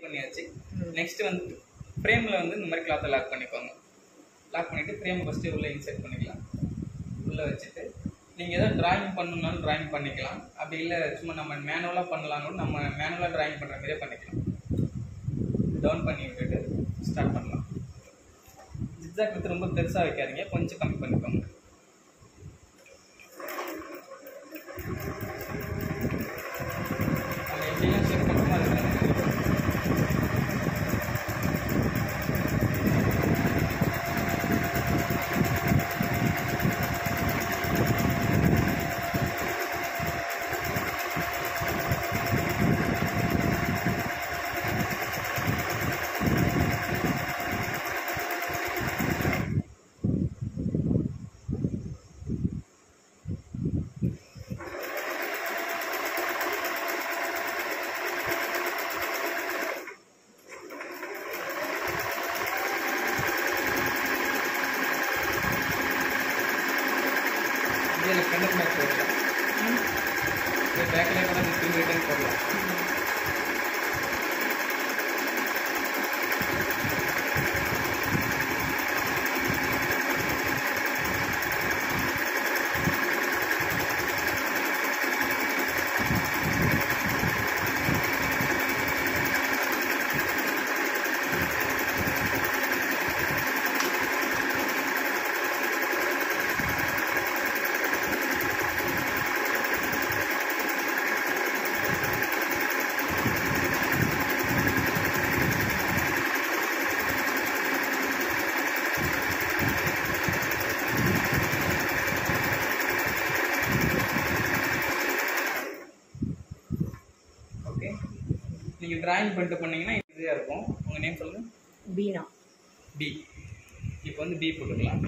பண்ணியாச்சு நெக்ஸ்ட் வந்து ஃப்ரேமில் வந்து இந்த மாதிரி கிளாத்தை லாக் பண்ணிக்கோங்க லாக் பண்ணிவிட்டு ஃப்ரேமை ஃபஸ்ட்டு உள்ளே இன்செர்ட் பண்ணிக்கலாம் உள்ளே வச்சுட்டு நீங்கள் எதாவது டிராயிங் பண்ணணும்னாலும் டிராயிங் பண்ணிக்கலாம் அப்படி இல்லை சும்மா நம்ம மேனுவலாக பண்ணலாம்னு நம்ம மேனுவலாக டிராயிங் பண்ணுற மாதிரியே பண்ணிக்கலாம் டவுன் பண்ணி விட்டுட்டு ஸ்டார்ட் பண்ணலாம் ஜிக்ஸாக் வித்து ரொம்ப பெருசாக வைக்காதீங்க கொஞ்சம் கம்மி பண்ணிக்கோங்க நம்ம எப்படிலாம் ஷேப் பண்ணுறோமோ அது இதில் ஃப்ரெண்ட் மேட்ச் போடலாம் பேக்கில் கூட திரும்பி ரிட்டர்ன் போடலாம் ஓகே நீங்கள் டிராயிங் பண்ணிட்டு பண்ணீங்கன்னா ஈஸியாக இருக்கும் உங்கள் நேம் சொல்லுங்கள் பீனா பி இப்போ வந்து பி போட்டுக்கலாம்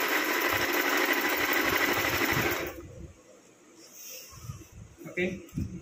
ஓகே